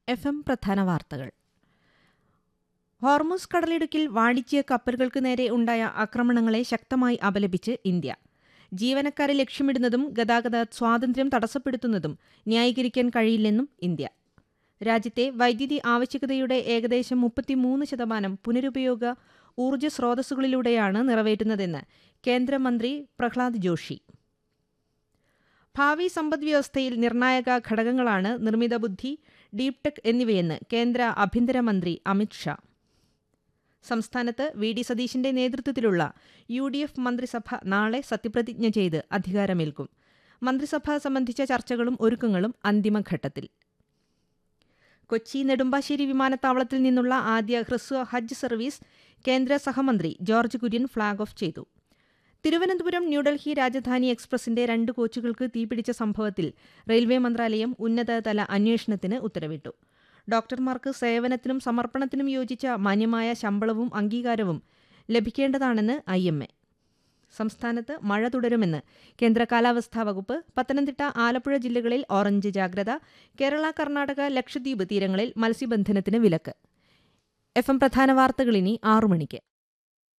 F M പ്രധാന വാർത്തകൾ Hormuz കടലിടുക്കിൽ വാണിജ്യ കപ്പലുകൾക്ക് നേരെ ഉണ്ടായ ആക്രമണങ്ങളെ ശക്തമായി അപലപിച്ച് ഇന്ത്യ ജീവനക്കാരെ ലക്ഷ്യമിടുന്നതും ഗതാഗത സ്വാതന്ത്ര്യം തടസ്സപ്പെടുത്തുന്നതും ന്യായീകരിക്കാൻ കഴിയില്ലെന്നും ഇന്ത്യ രാജ്യത്തെ വൈദ്യുതി ആവശ്യകതയുടെ ഏകദേശം മുപ്പത്തിമൂന്ന് ശതമാനം പുനരുപയോഗ ഊർജ്ജ സ്രോതസ്സുകളിലൂടെയാണ് നിറവേറ്റുന്നതെന്ന് കേന്ദ്രമന്ത്രി പ്രഹ്ലാദ് ജോഷി ഭാവി സമ്പദ്വ്യവസ്ഥയിൽ നിർണായക ഘടകങ്ങളാണ് നിർമ്മിത ബുദ്ധി ഡീപ് ടെക് എന്നിവയെന്ന് കേന്ദ്ര ആഭ്യന്തരമന്ത്രി അമിത് ഷാ സംസ്ഥാനത്ത് വി ഡി സതീശിന്റെ നേതൃത്വത്തിലുള്ള യു ഡി എഫ് മന്ത്രിസഭ നാളെ സത്യപ്രതിജ്ഞ ചെയ്ത് അധികാരമേൽക്കും മന്ത്രിസഭ സംബന്ധിച്ച ചർച്ചകളും ഒരുക്കങ്ങളും അന്തിമഘട്ടത്തിൽ കൊച്ചി നെടുമ്പാശ്ശേരി വിമാനത്താവളത്തിൽ നിന്നുള്ള ആദ്യ ഹ്രസ്വ ഹജ്ജ് സർവീസ് കേന്ദ്ര സഹമന്ത്രി ജോർജ് കുര്യൻ ഫ്ളാഗ് ഓഫ് ചെയ്തു തിരുവനന്തപുരം ന്യൂഡൽഹി രാജധാനി എക്സ്പ്രസിന്റെ രണ്ട് കോച്ചുകൾക്ക് തീപിടിച്ച സംഭവത്തിൽ റെയിൽവേ മന്ത്രാലയം ഉന്നതതല അന്വേഷണത്തിന് ഉത്തരവിട്ടു ഡോക്ടർമാർക്ക് സേവനത്തിനും സമർപ്പണത്തിനും യോജിച്ച മാന്യമായ ശമ്പളവും അംഗീകാരവും ലഭിക്കേണ്ടതാണെന്ന് ഐ എം എ സംസ്ഥാനത്ത് മഴ തുടരുമെന്ന് കേന്ദ്ര കാലാവസ്ഥാ വകുപ്പ് പത്തനംതിട്ട ആലപ്പുഴ ജില്ലകളിൽ ഓറഞ്ച് ജാഗ്രത കേരള കർണാടക ലക്ഷദ്വീപ് തീരങ്ങളിൽ മത്സ്യബന്ധനത്തിന് വിലക്ക് എഫ് എം പ്രധാന വാർത്തകൾ ഇനി ആറു മണിക്ക്